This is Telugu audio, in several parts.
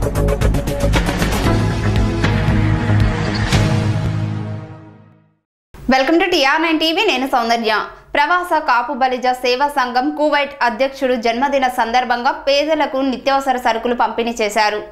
welcome to TR nine TV నేను సౌందర్య ప్రవాస కాపు బలిజ సేవా సంఘం కువైట్ అధ్యక్షుడు జన్మదిన సందర్భంగా పేదలకు నిత్యావసర సరుకులు పంపిణీ చేశారు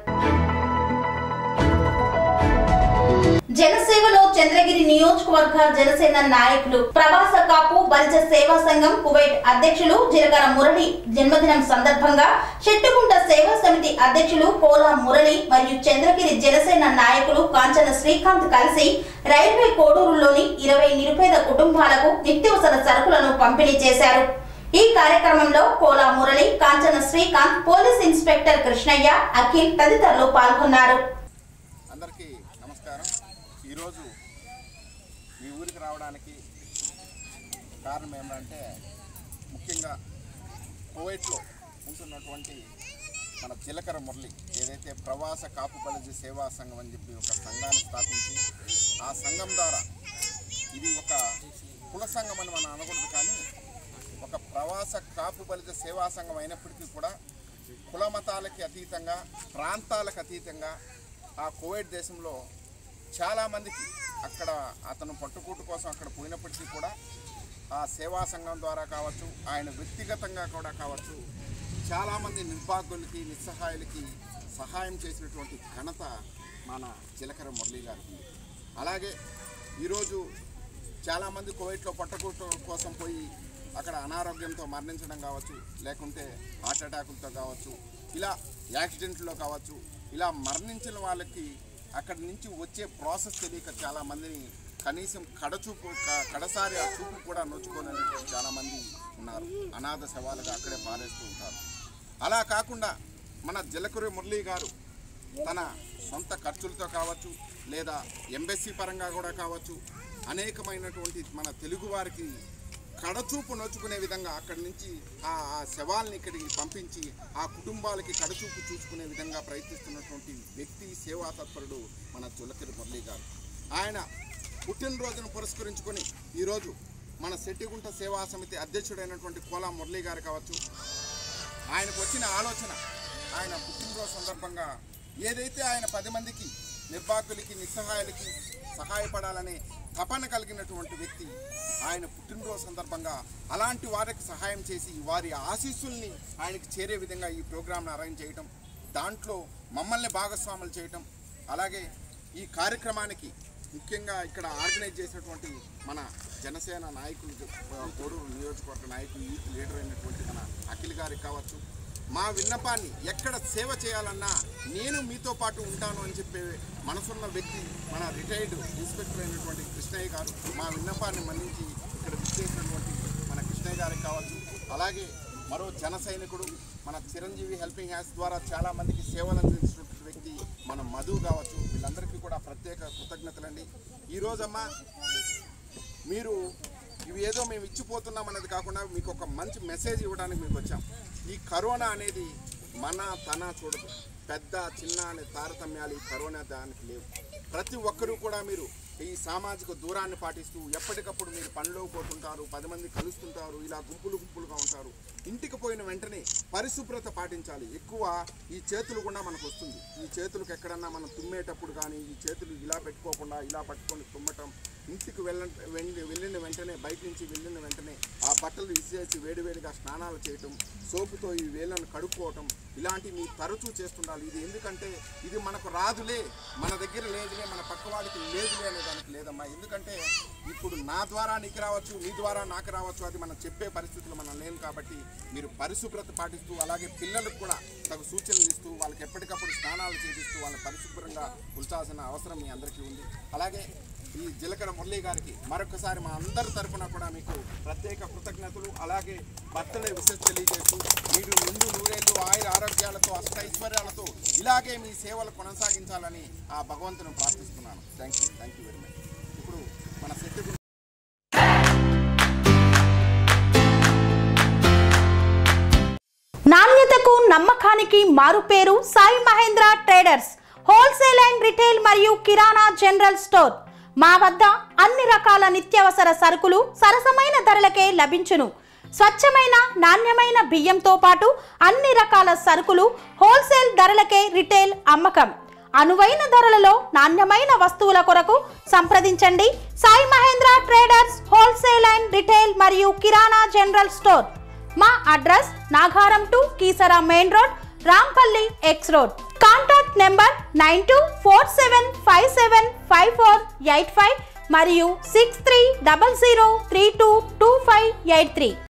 జనసేవలో చంద్రగిరి నియోజకవర్గ జనసేన నాయకులు ప్రవాస కాపు బలిజ సేవా సంఘం కువైట్ అధ్యక్షులు జిరగర మురళి జన్మదినం సందర్భంగా చెట్టుకుంట సేవా సమితి అధ్యక్షులు కోలా మురళి మరియు చంద్రగిరి జనసేన నాయకులు కాంచన శ్రీకాంత్ కలిసి రైల్వే కోడూరులోని ఇరవై నిరుపేద కుటుంబాలకు నిత్యావసర సరుకులను పంపిణీ చేశారు ఈ కార్యక్రమంలో కోలా మురళి కాంచన శ్రీకాంత్ పోలీస్ ఇన్స్పెక్టర్ కృష్ణయ్య అఖిల్ తదితరులు పాల్గొన్నారు అందరికీ నమస్కారం ఈరోజు మీ ఊరికి రావడానికి కారణం ఏమంటే ముఖ్యంగా కువైట్లో ఉంటున్నటువంటి మన చిలకర మురళి ఏదైతే ప్రవాస కాపు బలిజీ సేవా సంఘం అని చెప్పి ఒక సంఘాన్ని స్థాపించి ఆ సంఘం ద్వారా ఇది ఒక కుల సంఘం అని మనం అనకూడదు కానీ ఒక ప్రవాస కాపు బలిజ సేవా సంఘం అయినప్పటికీ కూడా కుల మతాలకి అతీతంగా ప్రాంతాలకు అతీతంగా ఆ కువైట్ దేశంలో చాలామందికి అక్కడ అతను పట్టుకూటు కోసం అక్కడ పోయినప్పటికీ కూడా ఆ సేవా సంఘం ద్వారా కావచ్చు ఆయన వ్యక్తిగతంగా కూడా కావచ్చు చాలామంది నిర్భాగ్యులకి నిస్సహాయులకి సహాయం చేసినటువంటి ఘనత మన చిలకర మురళి గారికి ఉంది అలాగే ఈరోజు చాలామంది కువైట్లో పట్టకూట కోసం పోయి అక్కడ అనారోగ్యంతో మరణించడం కావచ్చు లేకుంటే హార్ట్ అటాకులతో కావచ్చు ఇలా యాక్సిడెంట్లో కావచ్చు ఇలా మరణించిన వాళ్ళకి అక్కడి నుంచి వచ్చే ప్రాసెస్ తెలియక చాలామందిని కనీసం కడచూపు క- కడసారి ఆ చూపు కూడా నోచుకోలేనటువంటి చాలామంది ఉన్నారు అనాథ శవాలుగా అక్కడే పారేస్తూ ఉంటారు అలా కాకుండా మన జలకురి మురళీ గారు తన సొంత ఖర్చులతో కావచ్చు లేదా ఎంబెస్సీ పరంగా కూడా కావచ్చు అనేకమైనటువంటి మన తెలుగు వారికి కడచూపు నోచుకునే విధంగా అక్కడి నుంచి ఆ ఆ శవాల్ని ఇక్కడికి పంపించి ఆ కుటుంబాలకి కడచూపు చూసుకునే విధంగా ప్రయత్నిస్తున్నటువంటి వ్యక్తి సేవా తత్పరుడు మన చులకరి మురళీ గారు ఆయన పుట్టినరోజును పురస్కరించుకొని ఈరోజు మన శెట్టిగుంట సేవా సమితి అధ్యక్షుడైనటువంటి కోలా మురళీ గారు కావచ్చు ఆయనకు వచ్చిన ఆలోచన ఆయన పుట్టినరోజు సందర్భంగా ఏదైతే ఆయన పది మందికి నిర్భాగ్యులకి నిస్సహాయులకి సహాయపడాలనే తపన కలిగినటువంటి వ్యక్తి ఆయన పుట్టినరోజు సందర్భంగా అలాంటి వారికి సహాయం చేసి వారి ఆశీస్సుల్ని ఆయనకి చేరే విధంగా ఈ ప్రోగ్రామ్ను అరేంజ్ చేయటం దాంట్లో మమ్మల్ని భాగస్వాములు చేయటం అలాగే ఈ కార్యక్రమానికి ముఖ్యంగా ఇక్కడ ఆర్గనైజ్ చేసినటువంటి మన జనసేన నాయకులు కోడూరు నియోజకవర్గ నాయకులు యూత్ లీడర్ అయినటువంటి మన అఖిల్ గారికి కావచ్చు మా విన్నపాన్ని ఎక్కడ సేవ చేయాలన్నా నేను మీతో పాటు ఉంటాను అని చెప్పే మనసున్న వ్యక్తి మన రిటైర్డ్ ఇన్స్పెక్టర్ అయినటువంటి కృష్ణయ్య గారు మా విన్నపాన్ని మన్నించి ఇక్కడ విచ్చేసినటువంటి మన కృష్ణయ్య గారికి కావచ్చు అలాగే మరో జన సైనికుడు మన చిరంజీవి హెల్పింగ్ హ్యాండ్స్ ద్వారా చాలా మందికి సేవలు అందించినటువంటి వ్యక్తి మన మధు కావచ్చు వీళ్ళందరికీ కూడా ప్రత్యేక కృతజ్ఞతలండి ఈరోజమ్మా మీరు ఇవి ఏదో మేము ఇచ్చిపోతున్నాం అనేది కాకుండా మీకు ఒక మంచి మెసేజ్ ఇవ్వడానికి మీకు వచ్చాం ఈ కరోనా అనేది మన తన చూడదు పెద్ద చిన్న అనే తారతమ్యాలు ఈ కరోనా దానికి లేవు ప్రతి ఒక్కరూ కూడా మీరు ఈ సామాజిక దూరాన్ని పాటిస్తూ ఎప్పటికప్పుడు మీరు పనిలో పోతుంటారు పది మంది కలుస్తుంటారు ఇలా గుంపులు గుంపులుగా ఉంటారు ఇంటికి పోయిన వెంటనే పరిశుభ్రత పాటించాలి ఎక్కువ ఈ చేతులు కూడా మనకు వస్తుంది ఈ చేతులకు ఎక్కడన్నా మనం తుమ్మేటప్పుడు కానీ ఈ చేతులు ఇలా పెట్టుకోకుండా ఇలా పట్టుకొని తుమ్మటం ఇంటికి వెళ్ళ వెళ్ళి వెళ్ళిన వెంటనే బయట నుంచి వెళ్ళిన వెంటనే ఆ బట్టలు విసిరేసి వేడివేడిగా స్నానాలు చేయటం సోపుతో ఈ వేళ్ళను కడుక్కోవటం ఇలాంటివి మీరు తరచూ చేస్తుండాలి ఇది ఎందుకంటే ఇది మనకు రాదులే మన దగ్గర లేదులే మన పక్క వాడికి లేదులే అనే దానికి లేదమ్మా ఎందుకంటే ఇప్పుడు నా ద్వారా నీకు రావచ్చు నీ ద్వారా నాకు రావచ్చు అది మనం చెప్పే పరిస్థితులు మనం లేము కాబట్టి మీరు పరిశుభ్రత పాటిస్తూ అలాగే పిల్లలకు కూడా తగు సూచనలు ఇస్తూ వాళ్ళకి ఎప్పటికప్పుడు స్నానాలు చేపిస్తూ వాళ్ళని పరిశుభ్రంగా ఉంచాల్సిన అవసరం మీ అందరికీ ఉంది అలాగే ఈ జీలకర్ర మురళీ గారికి మరొకసారి మా అందరి తరపున కూడా మీకు ప్రత్యేక కృతజ్ఞతలు అలాగే బర్త్డే విషెస్ తెలియజేస్తూ మీరు ముందు నూరేళ్ళు ఆయుర ఆరోగ్యాలతో అష్టైశ్వర్యాలతో ఇలాగే మీ సేవలు కొనసాగించాలని ఆ భగవంతుని ప్రార్థిస్తున్నాను thank you thank you very much ఇప్పుడు మన శెట్టి నాణ్యతకు నమ్మకానికి మారుపేరు Sai Mahendra traders wholesale and retail మరియు కిరాణా జనరల్ స్టోర్ మా వద్ద అన్ని రకాల నిత్యావసర సరుకులు సరసమైన ధరలకే లభించును స్వచ్ఛమైన నాణ్యమైన బియ్యంతో పాటు అన్ని రకాల సరుకులు హోల్సేల్ ధరలకే రిటైల్ అమ్మకం అనువైన ధరలలో నాణ్యమైన వస్తువుల కొరకు సంప్రదించండి Sai Mahendra traders wholesale and retail మరియు కిరాణా జనరల్ స్టోర్ మా address Nagaram to Keesara main road Rampalli X road contact number nine two four seven five seven five four eight five మరియు six three double zero three two two five eight three